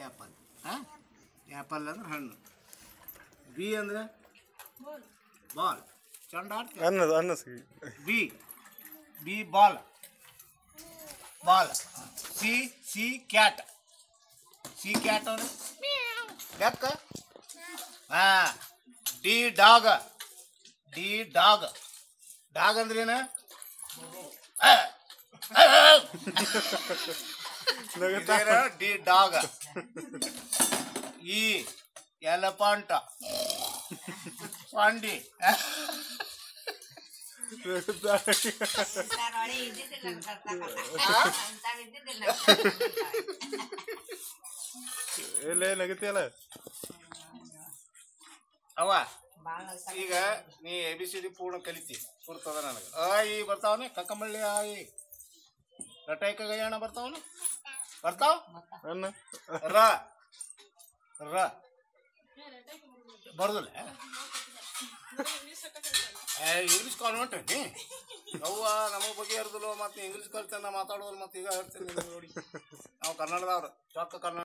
Apple ಹಾಂ apple ಅಂದ್ರೆ ಹಣ್ಣು ಬಿ ಅಂದ್ರೆ ಬಾಲ್ ಚಂಡ ಆಡ್ತೀವಿ ಅನ್ನದ ಅನ್ನ ಸಿಗಿ B B ball ball C C cat C cat ಅಂದ್ರೆ ಬೆಕ್ಕ ಹಾ D dog D dog dog ಅಂದ್ರೇನ ಆ, ಆ, ಆ. ಇದೇನ ಡಿ ಡಾಗ್ ಈ ಎಲಫಂಟ್ ಪಾಂಡಿ ಧಾರವಾಡಿ ಇದ್ದಿದ್ದಿಲ್ಲ ಅಂತ ಅಂತಾವ್ ಇದ್ದಿದ್ದಿಲ್ಲ ಎಲ್ಲೇ ನಗತಿಯಲ್ಲ ಅವ ಭಾಳ ಈಗ ನೀ ಎ ಬಿ ಸಿ ಡಿ ಪೂರ್ಣ ಕಲಿತಿ ಗುರ್ತದ ನನಗೆ ಆ ಈ ಬರ್ತಾವನೆ ಕಕ್ಕಮಳ್ಳಿ ಆ ಈ ರಟೈಕ ಗಯ್ಯಣ ಬರ್ತಾವನೆ ಬರ್ತಾವ ಅನ್ನ ರ ರ ಬರ್ದಲ್ಲ ಏ ಇಂಗ್ಲೀಷ್ ಕಾನ್ವೆಂಟ್ ನೀ ಅವ್ವ ನಮಗೆ ಬಗ್ಗೆ ಇರ್ದಲ್ಲ ಮತ್ತೆ ಇಂಗ್ಲೀಷ್ ಕಲ್ತೇನೆ ಮಾತಾಡೋದು ಮತ್ತೆ ಈಗ ಹೇಳ್ತೇನೆ ನೋಡಿ ನಾವು ಕನ್ನಡದವ್ರು ಚೊಕ್ಕ ಕನ್ನಡ